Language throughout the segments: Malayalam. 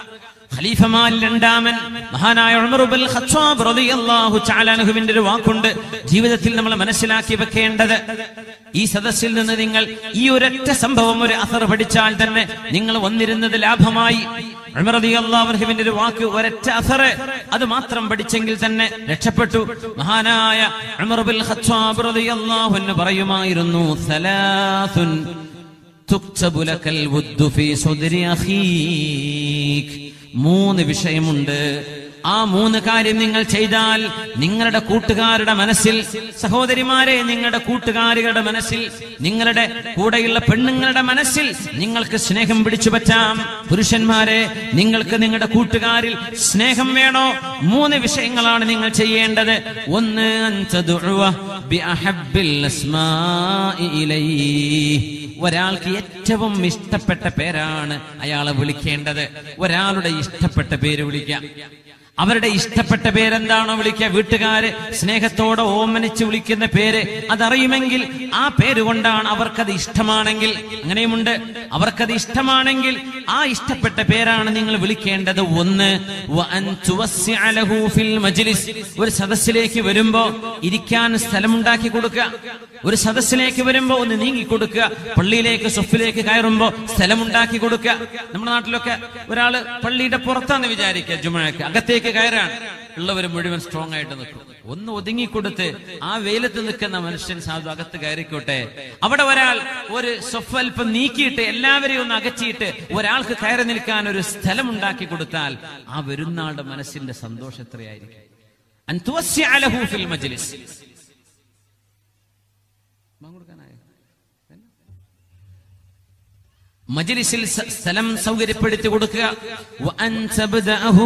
ഖലീഫമാരിൽ രണ്ടാമൻ മഹാനായ ഉമർ ഇബ്നുൽ ഖത്താബ് റളിയല്ലാഹു തആല അൻഹുവിന്റെ ഒരു വാക്കുണ്ട് ജീവിതത്തിൽ നമ്മൾ മനസ്സിലാക്കി വെക്കേണ്ടത് ഈ സദസ്സിൽ നിന്ന് നിങ്ങൾ ഈ ഒരൊറ്റ സംഭവം ഒരു അസർ പഠിച്ചാൽ തന്നെ നിങ്ങൾ വന്നിരുന്നത് ലാഭമായി ഉമർ റളിയല്ലാഹു അൻഹുവിന്റെ ഒരു വാക്ക് ഒരൊറ്റ അസർ അത് മാത്രം പഠിച്ചെങ്കിൽ തന്നെ രക്ഷപ്പെട്ടു മഹാനായ ഉമർ ഇബ്നുൽ ഖത്താബ് റളിയല്ലാഹു അൻഹു പറയുമായിരുന്നു സലാസുൻ തുക്തബു ലക്കൽ വുദ്ദു ഫീ സുദ്രി അഖീക് മൂന്ന് വിഷയമുണ്ട് ആ മൂന്ന് കാര്യം നിങ്ങൾ ചെയ്താൽ നിങ്ങളുടെ കൂട്ടുകാരുടെ മനസ്സിൽ സഹോദരിമാരെ നിങ്ങളുടെ കൂട്ടുകാരികളുടെ മനസ്സിൽ നിങ്ങളുടെ കൂടെയുള്ള പെണ്ണുങ്ങളുടെ മനസ്സിൽ നിങ്ങൾക്ക് സ്നേഹം പിടിച്ചു പറ്റാം പുരുഷന്മാരെ നിങ്ങൾക്ക് നിങ്ങളുടെ കൂട്ടുകാരിൽ സ്നേഹം വേണോ മൂന്ന് വിഷയങ്ങളാണ് നിങ്ങൾ ചെയ്യേണ്ടത് ഒന്ന് അൻ തദ്ഉവ ബിഅഹബ്ബിൽ അസ്മാഇ ഇലൈഹി ഒരാൾക്ക് ഏറ്റവും ഇഷ്ടപ്പെട്ട പേരാണ് അയാളെ വിളിക്കേണ്ടത് ഒരാളുടെ ഇഷ്ടപ്പെട്ട പേര് വിളിക്കാം അവരുടെ ഇഷ്ടപ്പെട്ട പേരെന്താണോ വിളിക്കുക വീട്ടുകാര് സ്നേഹത്തോടെ ഓമനിച്ച് വിളിക്കുന്ന പേര് അതറിയുമെങ്കിൽ ആ പേര് കൊണ്ടാണ് അവർക്കത് ഇഷ്ടമാണെങ്കിൽ അങ്ങനെയുമുണ്ട് അവർക്കത് ഇഷ്ടമാണെങ്കിൽ ആ ഇഷ്ടപ്പെട്ട പേരാണ് നിങ്ങൾ വിളിക്കേണ്ടത് ഒന്ന് വഅൻ തുവസ്സിഅ ലഹു ഫിൽ മജ്ലിസ് ഒരു സദസ്സിലേക്ക് വരുമ്പോ ഇരിക്കാൻ സ്ഥലമുണ്ടാക്കി കൊടുക്കുക ഒരു സദസ്സിലേക്ക് വരുമ്പോ ഒന്ന് നീങ്ങി കൊടുക്കുക പള്ളിയിലേക്ക് സൊഫിലേക്ക് കയറുമ്പോ സ്ഥലമുണ്ടാക്കി കൊടുക്കുക നമ്മുടെ നാട്ടിലൊക്കെ ഒരാള് പള്ളിയുടെ പുറത്താന്ന് വിചാരിക്കുക ജുമഴക്ക് അകത്തേക്ക് കയറാൻ ഉള്ളവർ മുഴുവൻ സ്ട്രോങ് ആയിട്ട് നിൽക്കും ഒന്ന് ഒതുങ്ങിക്കൊടുത്ത് ആ വെയിലത്ത് നിൽക്കുന്ന മനുഷ്യൻ സാധു അകത്ത് കയറിക്കോട്ടെ അവിടെ ഒരാൾ ഒരു സൊഫ് അല്പം നീക്കിയിട്ട് എല്ലാവരെയും ഒന്ന് അകറ്റിയിട്ട് ഒരാൾക്ക് കയറി നിൽക്കാൻ ഒരു സ്ഥലം ഉണ്ടാക്കി കൊടുത്താൽ ആ വരുന്നാളുടെ മനസ്സിന്റെ സന്തോഷം എത്രയായിരിക്കും അൻ തുവസ്സിഅ ലഹു ഫിൽ മജ്ലിസ് മജ്ലിസിൽ സ- സ്ഥലം സൗകര്യപ്പെടുത്തി കൊടുക്കുക വഅൻ തബ്ദഅഹു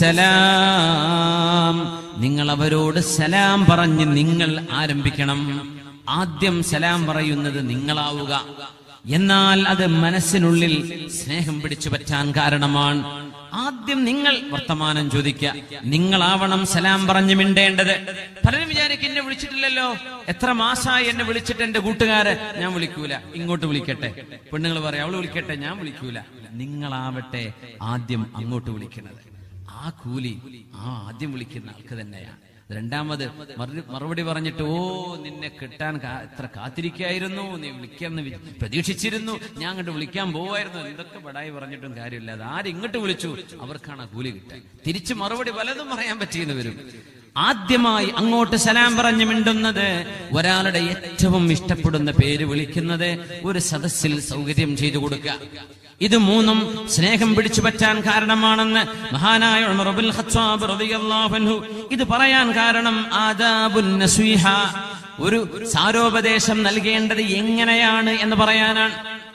ബിസ്സലാം നിങ്ങൾ അവരോട് സലാം പറഞ്ഞ് നിങ്ങൾ ആരംഭിക്കണം ആദ്യം സലാം പറയുന്നത് നിങ്ങളാവുക എന്നാൽ അത് മനസ്സിനുള്ളിൽ സ്നേഹം പിടിച്ചു പറ്റാൻ കാരണമാണ് ആദ്യം നിങ്ങൾ വർത്തമാനം ചോദിക്കുക നിങ്ങളാവണം സലാം പറഞ്ഞു മിണ്ടേണ്ടത് പലരും വിചാരിക്കും എന്നെ വിളിച്ചിട്ടില്ലല്ലോ എത്ര മാസമായി എന്നെ വിളിച്ചിട്ട് എന്റെ കൂട്ടുകാര് ഞാൻ വിളിക്കൂല ഇങ്ങോട്ട് വിളിക്കട്ടെ പെണ്ണുങ്ങൾ പറയാം അവള് വിളിക്കട്ടെ ഞാൻ വിളിക്കൂല നിങ്ങളാവട്ടെ ആദ്യം അങ്ങോട്ട് വിളിക്കുന്നത് ആ കൂലി ആ ആദ്യം വിളിക്കുന്ന ആൾക്ക് തന്നെയാണ് രണ്ടാമത് മറു- മറുപടി പറഞ്ഞിട്ട് ഓ നിന്നെ കിട്ടാൻ കാ- എത്ര കാത്തിരിക്കായിരുന്നു നീ വിളിക്കാന്ന് വി- പ്രതീക്ഷിച്ചിരുന്നു ഞാൻ അങ്ങോട്ട് വിളിക്കാൻ പോവായിരുന്നു എന്തൊക്കെ ബടായി പറഞ്ഞിട്ടും കാര്യമില്ല അത് ആര് ഇങ്ങോട്ട് വിളിച്ചു അവർക്കാണ് ആ കൂലി കിട്ടുക തിരിച്ച് മറുപടി പലതും പറയാൻ പറ്റിയെന്ന് വരും ആദ്യമായി അങ്ങോട്ട് സലാം പറഞ്ഞു മിണ്ടുന്നത് ഒരാളുടെ ഏറ്റവും ഇഷ്ടപ്പെടുന്ന പേര് വിളിക്കുന്നത് ഒരു സദസ്സിൽ സൗകര്യം ചെയ്തു കൊടുക്കുക ഇത് മൂന്നും സ്നേഹം പിടിച്ചു പറ്റാൻ കാരണമാണെന്ന് മഹാനായ ഉമർ ഇബ്നുൽ ഖത്താബ് റളിയല്ലാഹു അൻഹു ഇത് പറയാൻ കാരണം ആദാബുൻ നസീഹ ഒരു സാരോപദേശം നൽകേണ്ടത് എങ്ങനെയാണ് എന്ന് പറയാനാണ്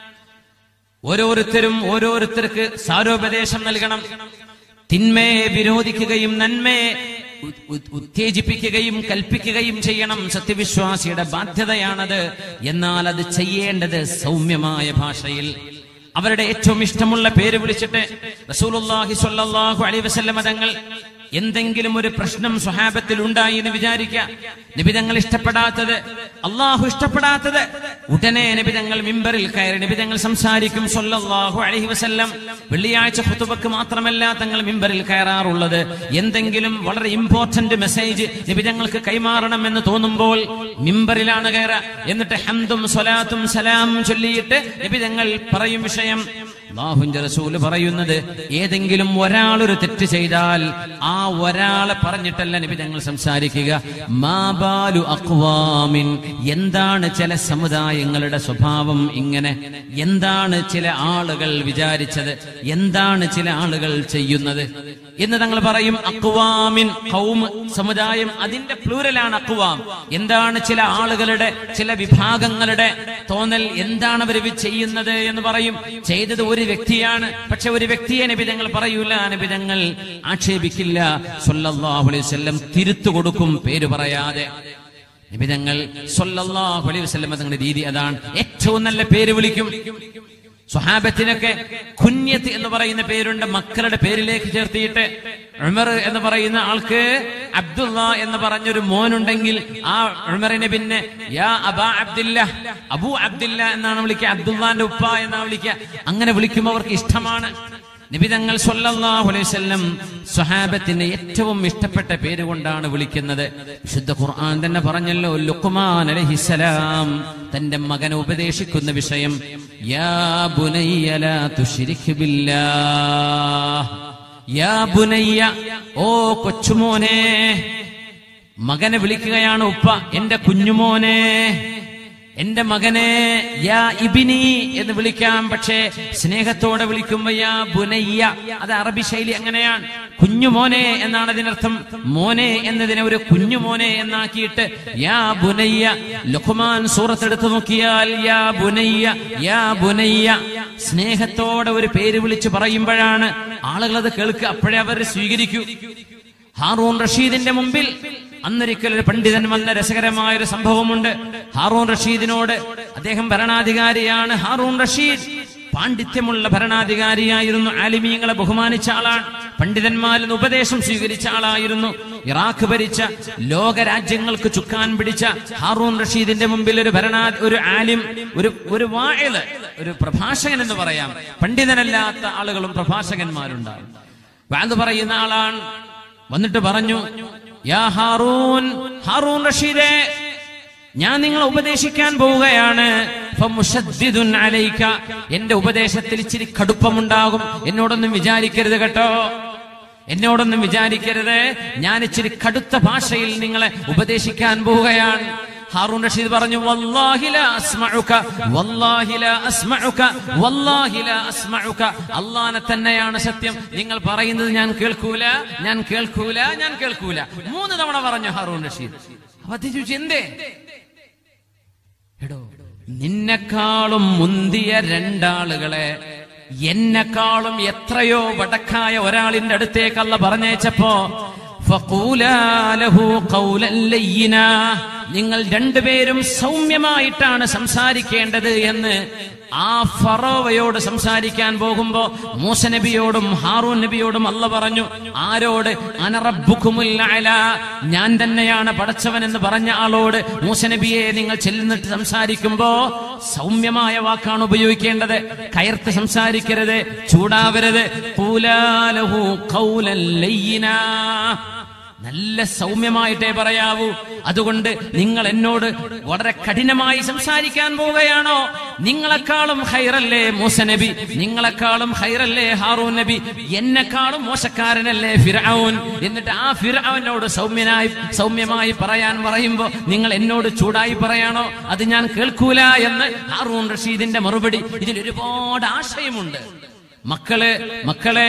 ഓരോരുത്തരും ഓരോരുത്തർക്ക് സാരോപദേശം നൽകണം തിന്മയെ വിരോധിക്കുകയും നന്മയെ ഉ- ഉ- ഉത്തേജിപ്പിക്കുകയും കൽപ്പിക്കുകയും ചെയ്യണം സത്യവിശ്വാസിയുടെ ബാധ്യതയാണത് എന്നാൽ അത് ചെയ്യേണ്ടത് സൗമ്യമായ ഭാഷയിൽ അവരുടെ ഏറ്റവും ഇഷ്ടമുള്ള പേര് വിളിച്ചിട്ട് റസൂലുള്ളാഹി സ്വല്ലല്ലാഹു അലൈഹി വസല്ലമ തങ്ങൾ എന്തെങ്കിലും ഒരു പ്രശ്നം സ്വഹാബത്തിൽ ഉണ്ടായി എന്ന് വിചാരിക്കുക നിബിതങ്ങൾ ഇഷ്ടപ്പെടാത്തത് അള്ളാഹു ഇഷ്ടപ്പെടാത്തത് ഉടനെ നിബിതങ്ങൾ മിമ്പറിൽ കയറി നിബിതങ്ങൾ സംസാരിക്കും സ്വല്ലല്ലാഹു അലൈഹി വസല്ലം വെള്ളിയാഴ്ച ഖുതുബക്ക് മാത്രമല്ല തങ്ങൾ മിമ്പറിൽ കയറാറുള്ളത് എന്തെങ്കിലും വളരെ ഇമ്പോർട്ടന്റ് മെസ്സേജ് നിബിതങ്ങൾക്ക് കൈമാറണം എന്ന് തോന്നുമ്പോൾ മിമ്പറിലാണ് കയറുക എന്നിട്ട് ഹംദും സ്വലാത്തും സലാം ചൊല്ലിയിട്ട് നിബിതങ്ങൾ പറയും വിഷയം അള്ളാഹുവിന്റെ റസൂല് പറയുന്നത് ഏതെങ്കിലും ഒരാൾ ഒരു തെറ്റ് ചെയ്താൽ ആ ഒരാളെ പറഞ്ഞിട്ടല്ല നബി ഞങ്ങൾ സംസാരിക്കുക മാബാലു അക്വാമിൻ എന്താണ് ചില സമുദായങ്ങളുടെ സ്വഭാവം ഇങ്ങനെ എന്താണ് ചില ആളുകൾ വിചാരിച്ചത് എന്താണ് ചില ആളുകൾ ചെയ്യുന്നത് എന്ന് തങ്ങൾ പറയും അക്വാമിൻ കൗം സമുദായം അതിന്റെ പ്ലൂരലാണ് അക്വാം എന്താണ് ചില ആളുകളുടെ ചില വിഭാഗങ്ങളുടെ തോന്നൽ എന്താണ് അവർ ചെയ്യുന്നത് എന്ന് പറയും ചെയ്തത് ഒരു വ്യക്തിയാണ് പക്ഷെ ഒരു വ്യക്തിയെ നബിതങ്ങൾ പറയൂല നബിതങ്ങൾ ആക്ഷേപിക്കില്ല സല്ലല്ലാഹു അലൈഹി വസല്ലം തിരുത്തു കൊടുക്കും പേര് പറയാതെ നിബിതങ്ങൾ സല്ലല്ലാഹു അലൈഹി വസല്ലം തങ്ങളുടെ രീതി അതാണ് ഏറ്റവും നല്ല പേര് വിളിക്കും സ്വഹാബത്തിനൊക്കെ കുഞ്ഞത്ത് എന്ന് പറയുന്ന പേരുണ്ട് മക്കളുടെ പേരിലേക്ക് ചേർത്തിയിട്ട് ഉമർ എന്ന് പറയുന്ന ആൾക്ക് അബ്ദുള്ള എന്ന് പറഞ്ഞൊരു മോനുണ്ടെങ്കിൽ ആ ഉമറിനെ പിന്നെ യാ അബാ അബ്ദില്ല അബു അബ്ദില്ല എന്നാണ് വിളിക്കുക അബ്ദുള്ളാന്റെ ഉപ്പ എന്നാണ് വിളിക്കുക അങ്ങനെ വിളിക്കുമ്പോൾ അവർക്ക് ഇഷ്ടമാണ് നിബിതങ്ങൾ സല്ലല്ലാഹു അലൈഹി വസല്ലം സ്വഹാബത്തിന് ഏറ്റവും ഇഷ്ടപ്പെട്ട പേര് കൊണ്ടാണ് വിളിക്കുന്നത് വിശുദ്ധ ഖുർആൻ തന്നെ പറഞ്ഞല്ലോ ലുഖ്മാൻ അലൈഹിസ്സലാം തന്റെ മകനെ ഉപദേശിക്കുന്ന വിഷയം യാ ബുനയ്യ ലാ തുശ്രിക് ബില്ലാഹ് യാ ബുനയ്യ ഓ കൊച്ചുമോനെ മകനെ വിളിക്കുകയാണ് ഉപ്പ എന്റെ കുഞ്ഞുമോനെ എന്റെ മകനെ യാ ഇബിനി എന്ന് വിളിക്കാം പക്ഷേ സ്നേഹത്തോടെ വിളിക്കുമ്പോ യാ ബുനയ്യ അത് അറബി ശൈലി അങ്ങനെയാണ് കുഞ്ഞുമോനെ എന്നാണ് അതിനർത്ഥം മോനെ എന്നതിനെ ഒരു കുഞ്ഞുമോനെ എന്നാക്കിയിട്ട് യാ ബുനയ്യ ലുഖ്മാൻ സൂറത്തെടുത്ത് നോക്കിയാൽ യാ ബുനയ്യ യാ ബുനയ്യ സ്നേഹത്തോടെ ഒരു പേര് വിളിച്ച് പറയുമ്പോഴാണ് ആളുകൾ അത് കേൾക്കുക അപ്പോഴേ അവർ സ്വീകരിക്കൂ ഹാറൂൺ റഷീദിന്റെ മുമ്പിൽ അന്നൊരിക്കൽ ഒരു പണ്ഡിതൻ വന്ന രസകരമായ ഒരു സംഭവമുണ്ട് ഹാറൂൺ റഷീദിനോട് അദ്ദേഹം ഭരണാധികാരിയാണ് ഹാറൂൺ റഷീദ് പാണ്ഡിത്യമുള്ള ഭരണാധികാരിയായിരുന്നു ആലിമീങ്ങളെ ബഹുമാനിച്ച ആളാണ് പണ്ഡിതന്മാരിൽ നിന്ന് ഉപദേശം സ്വീകരിച്ച ആളായിരുന്നു ഇറാഖ് ഭരിച്ച ലോക രാജ്യങ്ങൾക്ക് ചുക്കാൻ പിടിച്ച ഹാറൂൺ റഷീദിന്റെ മുമ്പിൽ ഒരു ഭരണാ ഒരു ആലിം ഒരു ഒരു വായല് ഒരു പ്രഭാഷകൻ എന്ന് പറയാം പണ്ഡിതനല്ലാത്ത ആളുകളും പ്രഭാഷകന്മാരുണ്ടാകും വാത് പറയുന്ന ആളാണ് വന്നിട്ട് പറഞ്ഞു യാ ഹാറൂൻ ഹാറൂൻ റഷീദേ ഞാൻ നിങ്ങളെ ഉപദേശിക്കാൻ പോവുകയാണ് ഫമുശദ്ദിദുൻ അലൈക എന്റെ ഉപദേശത്തിൽ ഇച്ചിരി കടുപ്പമുണ്ടാകും എന്നോടൊന്നും വിചാരിക്കരുത് കേട്ടോ എന്നോടൊന്നും വിചാരിക്കരുത് ഞാൻ ഇച്ചിരി കടുത്ത ഭാഷയിൽ നിങ്ങളെ ഉപദേശിക്കാൻ പോവുകയാണ് ഹാറൂൺ റഷീദ് പറഞ്ഞു വല്ലാഹി ലാ അസ്മഉക വല്ലാഹി ലാ അസ്മഉക വല്ലാഹി ലാ അസ്മഉക അല്ലാഹനെ തന്നെയാണ് സത്യം നിങ്ങൾ പറയുന്നത് ഞാൻ കേൾക്കൂല ഞാൻ കേൾക്കൂല ഞാൻ കേൾക്കൂല മൂന്ന് തവണ പറഞ്ഞു ഹാറൂൺ റഷീദ് അപ്പൊ അദ്ദേഹം ചോദിച്ചു എന്തേ എടോ നിന്നെക്കാളും മുന്തിയ രണ്ടാളുകളെ എന്നെക്കാളും എത്രയോ വടക്കായ ഒരാളിന്റെ അടുത്തേക്കല്ല പറഞ്ഞയച്ചപ്പോ ഫഖൂലാ ലഹു ഖൗലൻ ലയ്യിനാ. നിങ്ങൾ രണ്ടുപേരും സൗമ്യമായിട്ടാണ് സംസാരിക്കേണ്ടത് എന്ന് ആ ഫറോവയോട് സംസാരിക്കാൻ പോകുമ്പോ മൂസ നബിയോടും ഹാറൂൻ നബിയോടും അല്ല പറഞ്ഞു ആരോട് അനറബുക്കുമുൽ അഅല. ഞാൻ തന്നെയാണ് പടച്ചവൻ എന്ന് പറഞ്ഞ ആളോട് മൂസ നബിയെ നിങ്ങൾ ചെല്ലുന്നിട്ട് സംസാരിക്കുമ്പോ സൗമ്യമായ വാക്കാണ് ഉപയോഗിക്കേണ്ടത് കയർത്ത് സംസാരിക്കരുത് ചൂടാവരുത് കൂലാലഹു ഖൗലൻ ലയ്യിനാ. നല്ല സൗമ്യമായിട്ടേ പറയാവൂ അതുകൊണ്ട് നിങ്ങൾ എന്നോട് വളരെ കഠിനമായി സംസാരിക്കാൻ പോവുകയാണോ നിങ്ങളെക്കാളും ഹൈറല്ലേ മൂസ നബി നിങ്ങളെക്കാളും ഹൈറല്ലേ ഹാറൂൻ നബി എന്നെക്കാളും മോശക്കാരനല്ലേ ഫിർഔൻ എന്നിട്ട് ആ ഫിർഔനോട് സൗമ്യനായി സൗമ്യമായി പറയാൻ പറയുമ്പോ നിങ്ങൾ എന്നോട് ചൂടായി പറയാണോ അത് ഞാൻ കേൾക്കൂല എന്ന് ഹാറൂൻ റഷീദിന്റെ മറുപടി ഇതിൽ ഒരുപാട് ആശയമുണ്ട് മക്കളെ മക്കളെ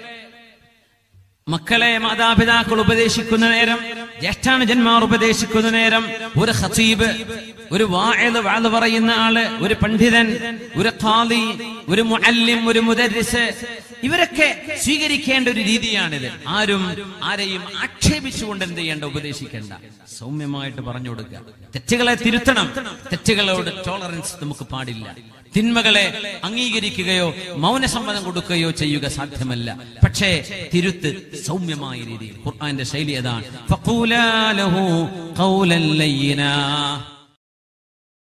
മക്കളെ മാതാപിതാക്കൾ ഉപദേശിക്കുന്ന നേരം ജ്യേഷ്ഠാനുജന്മാർ ഉപദേശിക്കുന്ന നേരം ഒരു ഹസീബ് ഒരു വാഴത് വാഴ് പറയുന്ന ആള് ഒരു പണ്ഡിതൻ ഒരു ഖാദി ഒരു മുഅല്ലിം ഒരു മുദരിസ് ഇവരൊക്കെ സ്വീകരിക്കേണ്ട ഒരു രീതിയാണിത് ആരും ആരെയും ആക്ഷേപിച്ചുകൊണ്ട് എന്ത് ചെയ്യേണ്ട ഉപദേശിക്കേണ്ട സൗമ്യമായിട്ട് പറഞ്ഞു കൊടുക്കുക തെറ്റുകളെ തിരുത്തണം തെറ്റുകളോട് ടോളറൻസ് നമുക്ക് പാടില്ല തിന്മകളെ അംഗീകരിക്കുകയോ മൗനസമ്മതം കൊടുക്കുകയോ ചെയ്യുക സാധ്യമല്ല പക്ഷേ തിരുത്ത് സൗമ്യമായ രീതിയിൽ ഖുർആന്റെ ശൈലി അതാണ് ഫഖൂലാ ലഹു ഖൗലൻ ലയ്യിനാ